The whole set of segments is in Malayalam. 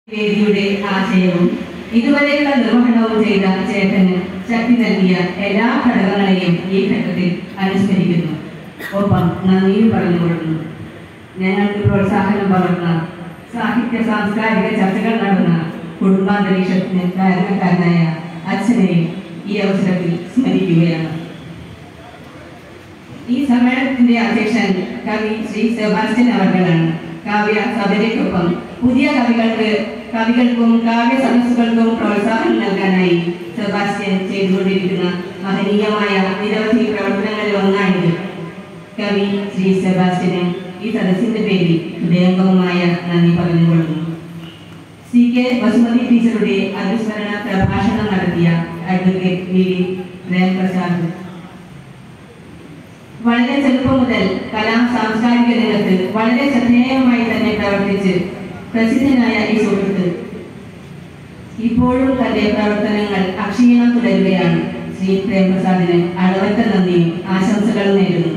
വേദിയുടെ ആശയവും ഇതുവരെയുള്ള നിർവഹണവും ചെയ്ത ചേട്ടന് ശക്തി നൽകിയ എല്ലാ ഘടകങ്ങളെയും ഈ ഘട്ടത്തിൽ അനുസ്മരിക്കുന്നു ഒപ്പം നന്ദിയും പറഞ്ഞുകൊള്ളുന്നു ഞങ്ങൾക്ക് പ്രോത്സാഹനം പകർന്ന സാഹിത്യ സാംസ്കാരിക ചർച്ചകൾ നടന്ന കുടുംബാന്തരീക്ഷത്തിന് കാരണക്കാരനായ അച്ഛനെയും ഈ അവസരത്തിൽ സ്മരിക്കുകയാണ് ഈ സമ്മേളനത്തിന്റെ അധ്യക്ഷൻ കവി ശ്രീ സെബാസ്റ്റ്യൻ അവർകളാണ് കാവ്യ സഭയ്ക്കൊപ്പം പുതിയ കവികൾക്ക് കവികൾക്കും കാവ്യ സദസ്സുകൾക്കും പ്രോത്സാഹനം നൽകാനായി സെബാസ്റ്റ്യൻ ചെയ്തുകൊണ്ടിരിക്കുന്ന മഹനീയമായ നിരവധി പ്രവർത്തനങ്ങളിൽ ഒന്നാണിത് കവി ശ്രീ സെബാസ്റ്റ്യന് ഈ സദസ്സിന്റെ പേരിൽ ഹൃദയംഗമമായ നന്ദി പറഞ്ഞുകൊള്ളുന്നു സി കെ വസുമതി ടീച്ചറുടെ അനുസ്മരണ പ്രഭാഷണം നടത്തിയ അഡ്വക്കേറ്റ് വി ഡി പ്രേംപ്രസാദ് വളരെ ചെറുപ്പം മുതൽ കലാം സാംസ്കാരിക രംഗത്ത് വളരെ ശ്രദ്ധേയമായി തന്നെ പ്രവർത്തിച്ച് പ്രസിദ്ധനായ ഈ സുഹൃത്ത് ഇപ്പോഴും തന്റെ പ്രവർത്തനങ്ങൾ അക്ഷീണം തുടരുകയാണ് ശ്രീ പ്രേംപ്രസാദിന് അളവറ്റ നന്ദിയും ആശംസകളും നേരുന്നു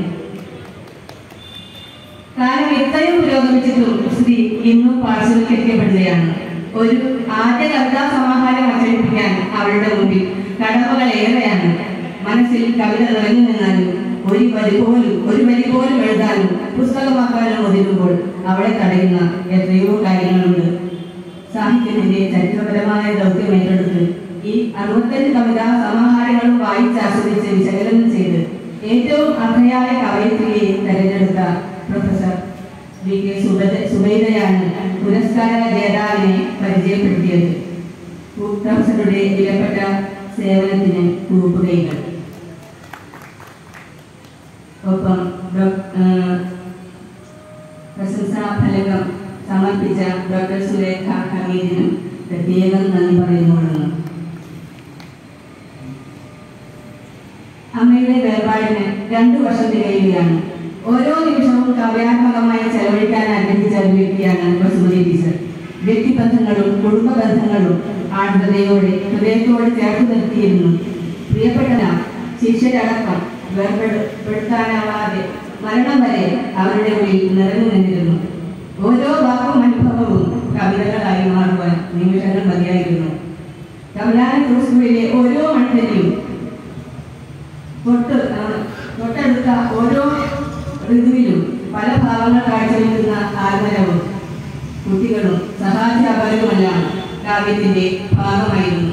കാലം ഇത്രയും പുരോഗമിച്ചിട്ടും സ്ത്രീ ഇന്നും പാർശ്വവൽക്കരിക്കപ്പെടുകയാണ് ഒരു ആദ്യ കവിതാ സമാഹാരം അച്ചടിപ്പിക്കാൻ അവളുടെ മുമ്പിൽ കടമകൾ ഏറെയാണ് മനസ്സിൽ കവിത നിറഞ്ഞു നിന്നാലും ഒരു വരി പോലും ഒരു വരി പോലും എഴുതാനും പുസ്തകമാക്കാനും ഒതുങ്ങുമ്പോൾ അവളെ തടയുന്ന എത്രയോ കാര്യങ്ങളുണ്ട് സാഹിത്യത്തിന്റെ ചരിത്രപരമായ ദൗത്യം ഏറ്റെടുത്ത് ഈ അറുപത്തഞ്ച് കവിതാ സമാഹാരങ്ങളും വായിച്ച് ആസ്വദിച്ച് വിശകലനം ചെയ്ത് ഏറ്റവും അർഹയായ കവയിത്രിയെ തെരഞ്ഞെടുത്ത പ്രൊഫസർ വി കെ സുബൈദ- സുബൈദയാണ് പുരസ്കാര ജേതാവിനെ പരിചയപ്പെടുത്തിയത് പ്രൊഫസറുടെ വിലപ്പെട്ട സേവനത്തിന് കൂപ്പുകൈകൾ ഒപ്പം ഡോ- ആ, പ്രശംസാ ഫലകം സമർപ്പിച്ച ഡോക്ടർ സുരേഖ ഹമീദിനും പ്രത്യേകം നന്ദി പറയുന്നുകൊള്ളുന്നു അമ്മയുടെ വേർപാടിന് രണ്ടു വർഷം തികയുകയാണ് ഓരോ നിമിഷവും കാവ്യാത്മകമായി ചെലവഴിക്കാൻ ആഗ്രഹിച്ച ഒരു വ്യക്തിയാണ് വസുമതി ടീച്ചർ വ്യക്തിബന്ധങ്ങളും കുടുംബ ബന്ധങ്ങളും ആർദ്രതയോടെ ഹൃദയത്തോട് ചേർത്ത് നിർത്തിയിരുന്നു പ്രിയപ്പെട്ട ശിഷ്യരടക്കം വേർപെടുത്താനാവാതെ മരണം വരെ അവരുടെ ഉള്ളിൽ നിറഞ്ഞു നിന്നിരുന്നു ഓരോ വാക്കും അനുഭവവും കവിതകളായി മാറുവാൻ നിമിഷങ്ങൾ മതിയായിരുന്നു കമലാന ക്രൂസ്കുവിലെ ഓരോ മൺതരിയും തൊട്ട് ആ, തൊട്ടടുത്ത ഓരോ ഋതുവിലും പല ഭാവങ്ങൾ കാഴ്ചവെക്കുന്ന ആത്മരവും കുട്ടികളും സഹാധ്യാപകരുമെല്ലാം കാവ്യത്തിന്റെ ഭാഗമായിരുന്നു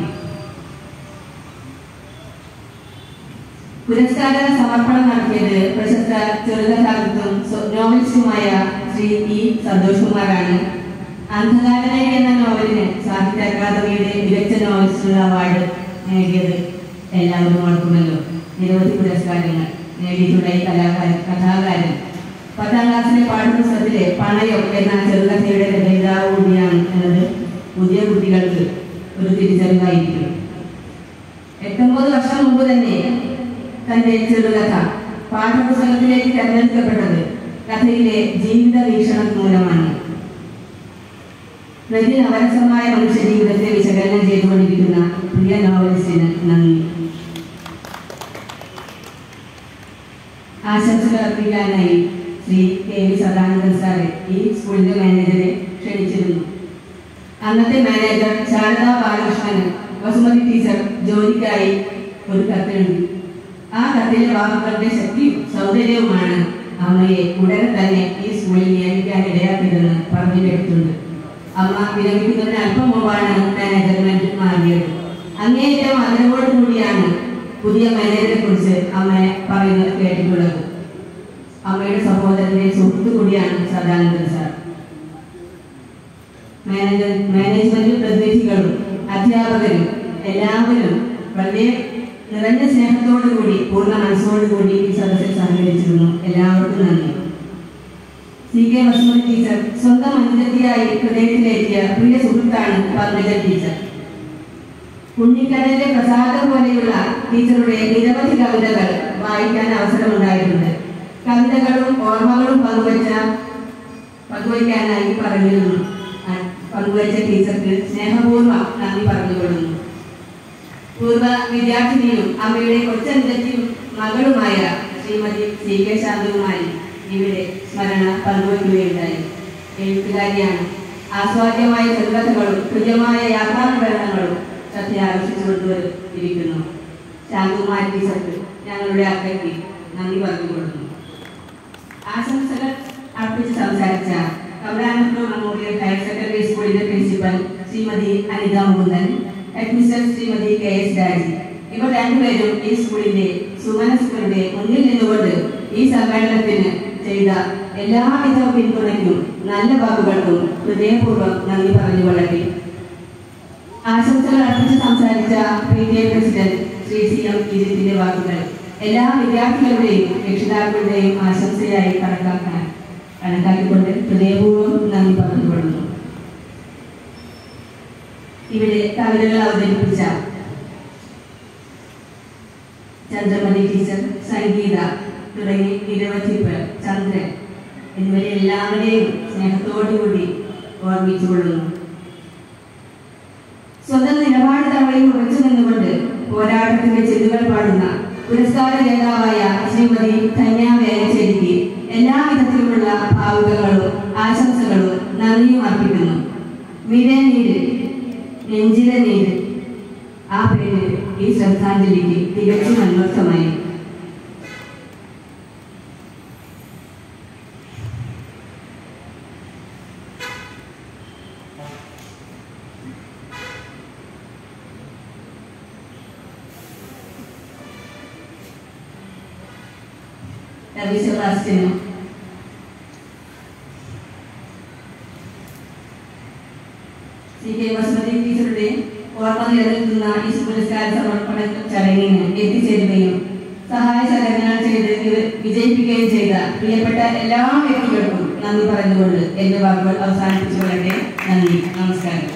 പുരസ്കാര സമർപ്പണം നടത്തിയത് പ്രശസ്ത ചെറുകഥാകൃത്തും സ്വ- നോവലിസ്റ്റുമായ ശ്രീ ഇ സന്തോഷ് കുമാറാണ് അന്ധകാരനയ എന്ന നോവലിന് സാഹിത്യ അക്കാദമിയുടെ മികച്ച നോവലിസ്റ്റുള്ള അവാർഡ് നേടിയത് എല്ലാവരും ഓർക്കുമല്ലോ നിരവധി പുരസ്കാരങ്ങൾ നേടിയിട്ടുള്ള ഈ കലാകാരൻ കഥാകാരൻ പത്താം ക്ലാസ്സിലെ പാഠപുസ്തകത്തിലെ പണയം എന്ന ചെറുകഥയുടെ രചയിതാവ് കൂടിയാണ് എന്നത് പുതിയ കുട്ടികൾക്ക് ഒരു തിരിച്ചറിവായിരിക്കും എട്ടൊമ്പത് വർഷം മുമ്പ് തന്നെ തന്റെ ചെറുകഥ പാഠപുസ്തകത്തിലേക്ക് തെരഞ്ഞെടുക്കപ്പെട്ടത് കഥയിലെ ജീവിത വീക്ഷണം മൂലമാണ് പ്രതി നവരസമായ മനുഷ്യ ജീവിതത്തെ വിശകലനം ചെയ്തുകൊണ്ടിരിക്കുന്ന പ്രിയ നോവലിസ്റ്റിന് നന്ദി ആശംസകൾ അർപ്പിക്കാനായി ശ്രീ കെ വി സദാനന്ദൻ സാറെ ഈ സ്കൂളിന്റെ മാനേജറെ ക്ഷണിച്ചിരുന്നു അന്നത്തെ മാനേജർ ശാരദ ബാലകൃഷ്ണന് വസുമതി ടീച്ചർ ജോലിക്കായി ഒരു കത്തെഴുതി ആ കത്തിലെ വാക്കുകളുടെ ശക്തിയും സൗന്ദര്യവുമാണ് അമ്മയെ ഉടനെ തന്നെ ഈ സ്കൂളിൽ നിയമിക്കാൻ ഇടയാക്കിയതെന്ന് പറഞ്ഞു കേട്ടിട്ടുണ്ട് അമ്മ വിരമിക്കുന്നതിന് അല്പം മുമ്പാണ് മാനേജർമെന്റ് മാറിയത് അങ്ങേയറ്റം ആദരവോട് കൂടിയാണ് പുതിയ മാനേജറെ കുറിച്ച് അമ്മ പറയുന്നത് കേട്ടിട്ടുള്ളത് അമ്മയുടെ സഹോദരന്റെ സുഹൃത്തു കൂടിയാണ് സദാനന്ദൻ സാർ മാനേജർ മാനേജ്മെന്റ് പ്രതിനിധികളും അധ്യാപകരും എല്ലാവരും വളരെ നിറഞ്ഞ സ്നേഹത്തോടു കൂടി പൂർണ്ണ മനസ്സോടു കൂടി ഈ സദസ്സിൽ സഹകരിച്ചിരുന്നു എല്ലാവർക്കും നന്ദി സി കെ വസുമതി ടീച്ചർ സ്വന്തം അനുജത്തിയായി ഹൃദയത്തിലേറ്റിയ പ്രിയ സുഹൃത്താണ് പങ്കജ ടീച്ചർ കുഞ്ഞിക്കടലിലെ പ്രസാദം പോലെയുള്ള ടീച്ചറുടെ നിരവധി കവിതകൾ വായിക്കാൻ അവസരമുണ്ടായിട്ടുണ്ട് കവിതകളും ഓർമ്മകളും പങ്കുവച്ച പങ്കുവയ്ക്കാനായി പറഞ്ഞിരുന്നു ആ, പങ്കുവച്ച ടീച്ചർക്ക് സ്നേഹപൂർവ്വം നന്ദി പറഞ്ഞുകൊള്ളുന്നു പൂർവ്വ വിദ്യാർത്ഥിനിയും അമ്മയുടെ കൊച്ചനുജത്തിയും മകളുമായ ശ്രീമതി സി കെ ശാന്തകുമാരി ഇവിടെ സ്മരണ പങ്കുവയ്ക്കുകയുണ്ടായി എഴുത്തുകാരിയാണ് ആസ്വാദ്യമായ ചെറുകഥകളും കൃത്യമായ യാത്രാവിവരണങ്ങളും ശ്രദ്ധ ആകർഷിച്ചുകൊണ്ട് ഇരിക്കുന്നു ശാന്തകുമാരി ടീച്ചർക്ക് ഞങ്ങളുടെ അക്കയ്ക്ക് നന്ദി പറഞ്ഞുകൊള്ളുന്നു ആശംസകൾ അർപ്പിച്ച് സംസാരിച്ച കമലാനന്ദ മെമ്മോറിയൽ ഹയർ സെക്കൻഡറി സ്കൂളിന്റെ principal Shrimathi Anitha Mukundan headmistress Shrimathi K S Raji ഇവർ രണ്ടുപേരും ഈ സ്കൂളിന്റെ സുമനസ്കരുടെ മുന്നിൽ നിന്നുകൊണ്ട് ഈ സമ്മേളനത്തിന് ചെയ്ത എല്ലാവിധ പിന്തുണയ്ക്കും നല്ല വാക്കുകൾക്കും ഹൃദയപൂർവ്വം നന്ദി പറഞ്ഞുകൊള്ളട്ടെ ആശംസകൾ അർപ്പിച്ച് സംസാരിച്ച P T A president Shri C M ഈജിപ്തിന്റെ വാക്കുകൾ എല്ലാ വിദ്യാർത്ഥികളുടെയും രക്ഷിതാക്കളുടെയും ആശംസയായി കണക്കാക്കാൻ കണക്കാക്കിക്കൊണ്ട് ഹൃദയപൂർവ്വം നന്ദി പറഞ്ഞുകൊള്ളുന്നു ഇവിടെ കവിതകൾ അവതരിപ്പിച്ച ചന്ദ്രമതി ടീച്ചർ സംഗീത തുടങ്ങി നിരവധി പേർ ചന്ദ്രൻ എന്നിവരെ എല്ലാവരെയും സ്നേഹത്തോടുകൂടി ഓർമ്മിച്ചുകൊള്ളുന്നു സ്വന്തം നിലപാട് തവണയും ഉറച്ചു നിന്നുകൊണ്ട് പോരാട്ടത്തിന്റെ ചെതുകൾ പാടുന്ന പുരസ്കാര ജേതാവായ ശ്രീമതി ധന്യ വേലച്ചേരിക്ക് എല്ലാ വിധത്തിലുമുള്ള ഭാവുകങ്ങളും ആശംസകളും നന്ദിയും അർപ്പിക്കുന്നു മിരെ നീര് നെഞ്ചിലെ നീര് ആ പേര് ഈ ശ്രദ്ധാഞ്ജലിക്ക് തികച്ചും അന്വർത്ഥമായി രവി സെബാസ്റ്റ്യനും സി കെ വസുമതി ടീച്ചറുടെ ഓർമ്മ നിലനിൽക്കുന്ന ഈ പുരസ്കാര സമർപ്പണ ചടങ്ങിന് എത്തിച്ചേരുകയും സഹായ സഹകരണങ്ങൾ ചെയ്ത് ഇത് വിജയിപ്പിക്കുകയും ചെയ്ത പ്രിയപ്പെട്ട എല്ലാ വ്യക്തികൾക്കും നന്ദി പറഞ്ഞുകൊണ്ട് എന്റെ വാക്കുകൾ അവസാനിപ്പിച്ചുകൊള്ളട്ടെ നന്ദി നമസ്കാരം